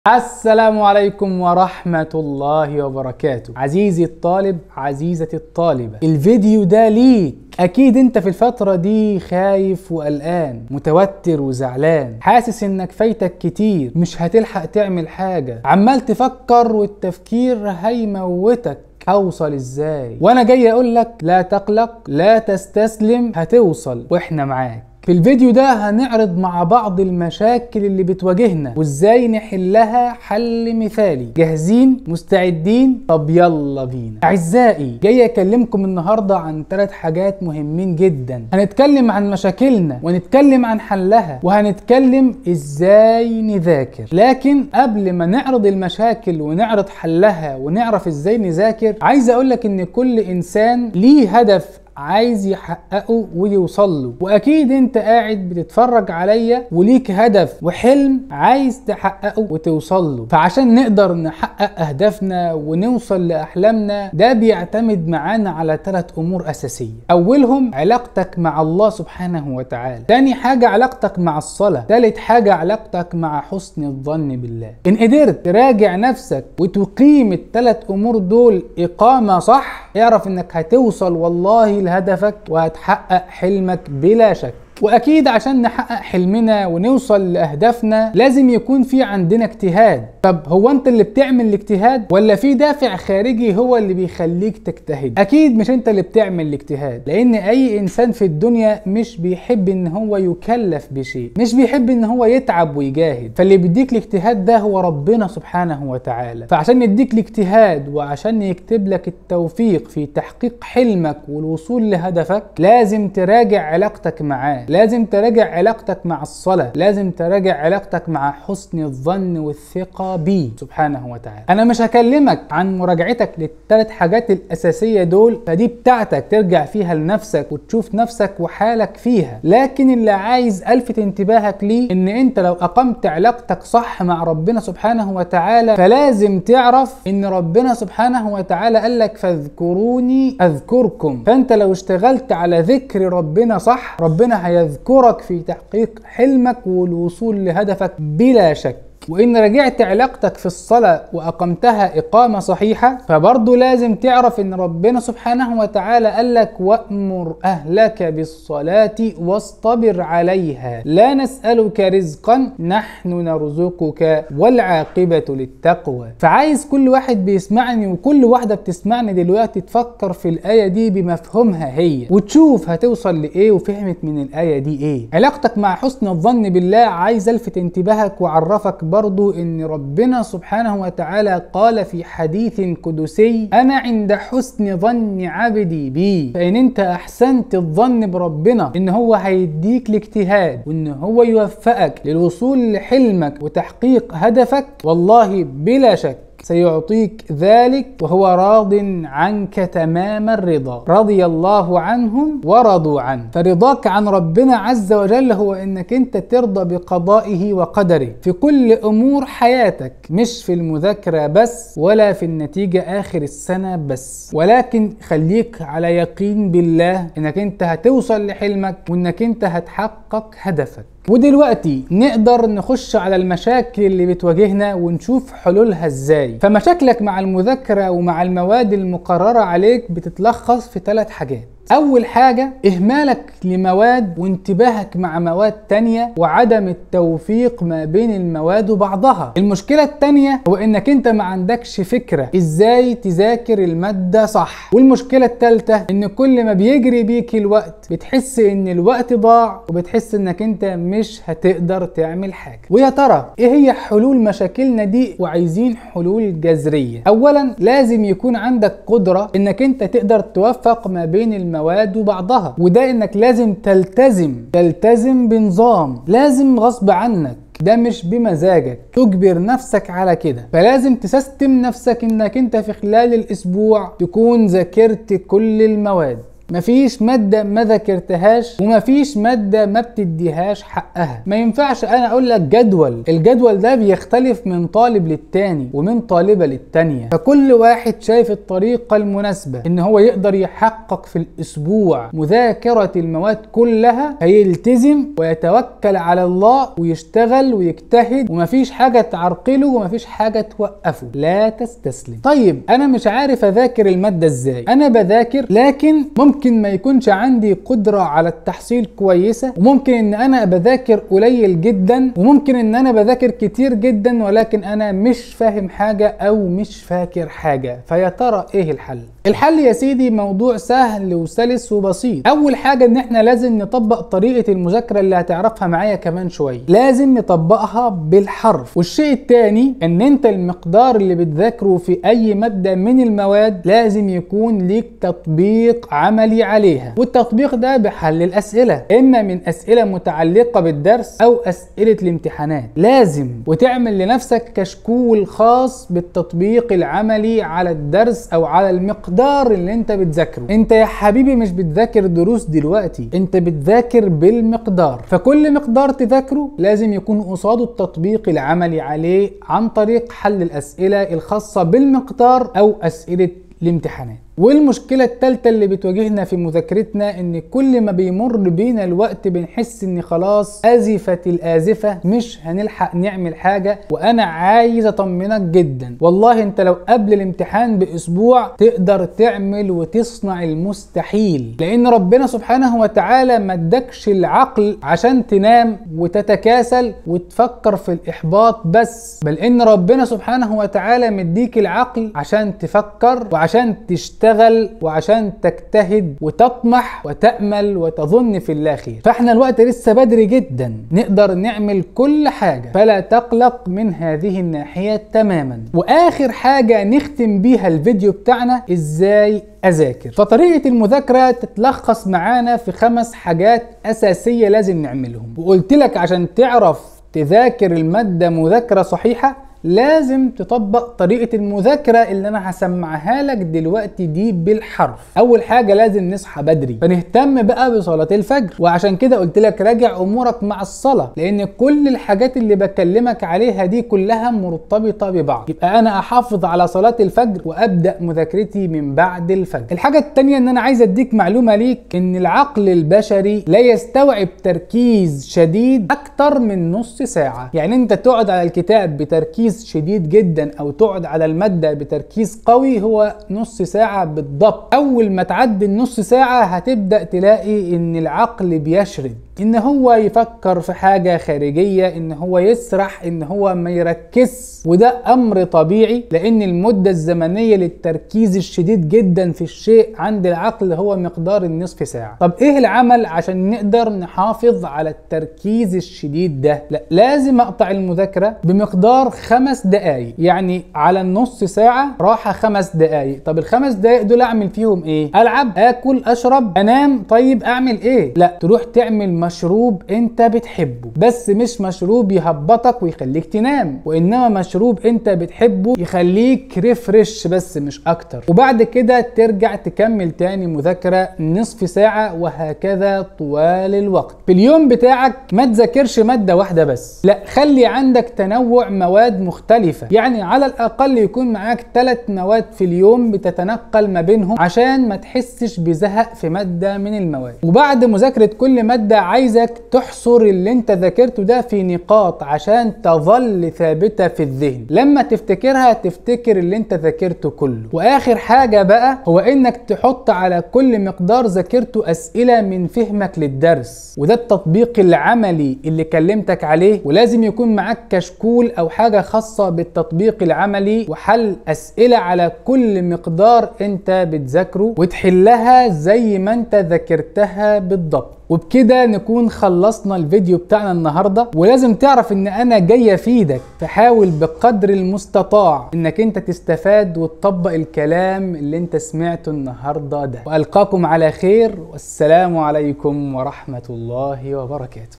السلام عليكم ورحمة الله وبركاته عزيزي الطالب عزيزتي الطالبة الفيديو ده ليك أكيد أنت في الفترة دي خايف وقلقان متوتر وزعلان حاسس إنك فايتك كتير مش هتلحق تعمل حاجة عمال تفكر والتفكير هيموتك اوصل ازاي وانا جاي اقول لك لا تقلق لا تستسلم هتوصل واحنا معاك في الفيديو ده هنعرض مع بعض المشاكل اللي بتواجهنا وازاي نحلها حل مثالي جاهزين مستعدين طب يلا بينا اعزائي جاي اكلمكم النهارده عن ثلاث حاجات مهمين جدا هنتكلم عن مشاكلنا ونتكلم عن حلها وهنتكلم ازاي نذاكر لكن قبل ما نعرض المشاكل ونعرض حلها ونعرف ازاي نذاكر عايز اقولك ان كل انسان ليه هدف عايز يحققه ويوصل له واكيد انت قاعد بتتفرج عليا وليك هدف وحلم عايز تحققه وتوصل له فعشان نقدر نحقق اهدافنا ونوصل لاحلامنا ده بيعتمد معانا على ثلاث امور اساسيه اولهم علاقتك مع الله سبحانه وتعالى تاني حاجه علاقتك مع الصلاه ثالث حاجه علاقتك مع حسن الظن بالله ان قدرت تراجع نفسك وتقيم الثلاث امور دول اقامه صح اعرف انك هتوصل والله لهدفك وهتحقق حلمك بلا شك واكيد عشان نحقق حلمنا ونوصل لاهدافنا لازم يكون في عندنا اجتهاد طب هو انت اللي بتعمل الاجتهاد ولا في دافع خارجي هو اللي بيخليك تجتهد اكيد مش انت اللي بتعمل الاجتهاد لان اي انسان في الدنيا مش بيحب ان هو يكلف بشيء مش بيحب ان هو يتعب ويجاهد فاللي بيديك الاجتهاد ده هو ربنا سبحانه وتعالى فعشان يديك الاجتهاد وعشان يكتب لك التوفيق في تحقيق حلمك والوصول لهدفك لازم تراجع علاقتك معاه لازم تراجع علاقتك مع الصلاة لازم تراجع علاقتك مع حسن الظن والثقة بيه سبحانه وتعالى أنا مش هكلمك عن مراجعتك للثلاث حاجات الأساسية دول فدي بتاعتك ترجع فيها لنفسك وتشوف نفسك وحالك فيها لكن اللي عايز ألفت انتباهك ليه إن أنت لو أقمت علاقتك صح مع ربنا سبحانه وتعالى فلازم تعرف إن ربنا سبحانه وتعالى قال لك فاذكروني أذكركم فأنت لو اشتغلت على ذكر ربنا صح ربنا هي يذكرك في تحقيق حلمك والوصول لهدفك بلا شك وإن رجعت علاقتك في الصلاة وأقمتها إقامة صحيحة فبرضه لازم تعرف إن ربنا سبحانه وتعالى قال لك وأمر أهلك بالصلاة واصطبر عليها لا نسألك رزقا نحن نرزقك والعاقبة للتقوى فعايز كل واحد بيسمعني وكل واحدة بتسمعني دلوقتي تفكر في الآية دي بمفهومها هي وتشوف هتوصل لإيه وفهمت من الآية دي إيه علاقتك مع حسن الظن بالله عايز ألفت انتباهك وأعرفك برضو ان ربنا سبحانه وتعالى قال في حديث قدسي انا عند حسن ظن عبدي بي فان انت احسنت الظن بربنا ان هو هيديك الاجتهاد وان هو يوفقك للوصول لحلمك وتحقيق هدفك والله بلا شك سيعطيك ذلك وهو راض عنك تمام الرضا رضي الله عنهم ورضوا عنه فرضاك عن ربنا عز وجل هو انك انت ترضى بقضائه وقدره في كل امور حياتك مش في المذاكرة بس ولا في النتيجة اخر السنة بس ولكن خليك على يقين بالله انك انت هتوصل لحلمك وانك انت هتحقق هدفك ودلوقتي نقدر نخش على المشاكل اللي بتواجهنا ونشوف حلولها ازاي فمشاكلك مع المذاكرة ومع المواد المقررة عليك بتتلخص في ثلاث حاجات أول حاجة إهمالك لمواد وانتباهك مع مواد تانية وعدم التوفيق ما بين المواد وبعضها المشكلة التانية هو إنك أنت ما عندكش فكرة إزاي تذاكر المادة صح والمشكلة التالتة إن كل ما بيجري بيك الوقت بتحس إن الوقت ضاع وبتحس إنك أنت مش هتقدر تعمل حاجة ويا ترى إيه هي حلول مشاكلنا دي وعايزين حلول جذرية أولا لازم يكون عندك قدرة إنك أنت تقدر توفق ما بين المواد المواد وبعضها وده انك لازم تلتزم تلتزم بنظام لازم غصب عنك ده مش بمزاجك تجبر نفسك على كده فلازم تسيستم نفسك انك انت في خلال الاسبوع تكون ذاكرت كل المواد مفيش مادة ما ذاكرتهاش ومفيش مادة ما بتديهاش حقها ما ينفعش انا اقول لك جدول الجدول ده بيختلف من طالب للتاني ومن طالبة للتانية فكل واحد شايف الطريقة المناسبة ان هو يقدر يحقق في الاسبوع مذاكرة المواد كلها هيلتزم ويتوكل على الله ويشتغل ويجتهد ومفيش حاجة تعرقله ومفيش حاجة توقفه لا تستسلم طيب انا مش عارف اذاكر المادة ازاي انا بذاكر لكن ممكن ما يكونش عندي قدرة على التحصيل كويسة وممكن ان انا بذاكر قليل جدا وممكن ان انا بذاكر كتير جدا ولكن انا مش فاهم حاجة او مش فاكر حاجة فيا ترى ايه الحل الحل يا سيدي موضوع سهل وسلس وبسيط اول حاجة ان احنا لازم نطبق طريقة المذاكرة اللي هتعرفها معايا كمان شوية لازم نطبقها بالحرف والشيء التاني ان انت المقدار اللي بتذاكره في اي مادة من المواد لازم يكون ليك تطبيق عملي عليها والتطبيق ده بحل الاسئلة اما من اسئلة متعلقة بالدرس او اسئلة الامتحانات لازم وتعمل لنفسك كشكول خاص بالتطبيق العملي على الدرس او على المقدار اللي انت بتذاكره انت يا حبيبي مش بتذاكر دروس دلوقتي انت بتذاكر بالمقدار فكل مقدار تذاكره لازم يكون قصاده التطبيق العملي عليه عن طريق حل الاسئله الخاصه بالمقدار او اسئله الامتحانات والمشكلة التالتة اللي بتواجهنا في مذاكرتنا ان كل ما بيمر بينا الوقت بنحس ان خلاص ازفت الازفة مش هنلحق نعمل حاجة وانا عايز اطمنك جدا والله انت لو قبل الامتحان باسبوع تقدر تعمل وتصنع المستحيل لان ربنا سبحانه وتعالى ما ادكش العقل عشان تنام وتتكاسل وتفكر في الاحباط بس بل ان ربنا سبحانه وتعالى مديك العقل عشان تفكر وعشان تشتغل تشتغل وعشان تجتهد وتطمح وتأمل وتظن في الله خير فاحنا الوقت لسه بدري جدا نقدر نعمل كل حاجة فلا تقلق من هذه الناحية تماما واخر حاجة نختم بيها الفيديو بتاعنا ازاي اذاكر فطريقة المذاكرة تتلخص معانا في خمس حاجات اساسية لازم نعملهم وقلت لك عشان تعرف تذاكر المادة مذاكرة صحيحة لازم تطبق طريقة المذاكرة اللي انا هسمعها لك دلوقتي دي بالحرف اول حاجة لازم نصحى بدري فنهتم بقى بصلاة الفجر وعشان كده قلت لك راجع امورك مع الصلاة لان كل الحاجات اللي بكلمك عليها دي كلها مرتبطة ببعض يبقى انا احافظ على صلاة الفجر وابدأ مذاكرتي من بعد الفجر الحاجة التانية ان انا عايز اديك معلومة ليك ان العقل البشري لا يستوعب تركيز شديد اكتر من نص ساعة يعني انت تقعد على الكتاب بتركيز تركيز شديد جدا او تقعد على الماده بتركيز قوي هو نص ساعه بالضبط اول ما تعدي النص ساعه هتبدا تلاقي ان العقل بيشرد ان هو يفكر في حاجة خارجية ان هو يسرح ان هو ما يركز وده امر طبيعي لان المدة الزمنية للتركيز الشديد جدا في الشيء عند العقل هو مقدار النصف ساعة طب ايه العمل عشان نقدر نحافظ على التركيز الشديد ده لا لازم اقطع المذاكرة بمقدار خمس دقايق يعني على النص ساعة راحة خمس دقايق طب الخمس دقايق دول اعمل فيهم ايه العب اكل اشرب انام طيب اعمل ايه لا تروح تعمل مشروب انت بتحبه بس مش مشروب يهبطك ويخليك تنام وانما مشروب انت بتحبه يخليك ريفرش بس مش اكتر وبعد كده ترجع تكمل تاني مذاكرة نصف ساعة وهكذا طوال الوقت في اليوم بتاعك ما تذاكرش مادة واحدة بس لا خلي عندك تنوع مواد مختلفة يعني على الاقل يكون معاك ثلاث مواد في اليوم بتتنقل ما بينهم عشان ما تحسش بزهق في مادة من المواد وبعد مذاكرة كل مادة عايزك تحصر اللي انت ذاكرته ده في نقاط عشان تظل ثابتة في الذهن لما تفتكرها تفتكر اللي انت ذاكرته كله واخر حاجة بقى هو انك تحط على كل مقدار ذاكرته اسئلة من فهمك للدرس وده التطبيق العملي اللي كلمتك عليه ولازم يكون معاك كشكول او حاجة خاصة بالتطبيق العملي وحل اسئلة على كل مقدار انت بتذاكره وتحلها زي ما انت ذاكرتها بالضبط وبكده نكون خلصنا الفيديو بتاعنا النهاردة ولازم تعرف ان انا جاي افيدك فحاول بقدر المستطاع انك انت تستفاد وتطبق الكلام اللي انت سمعته النهاردة ده والقاكم على خير والسلام عليكم ورحمة الله وبركاته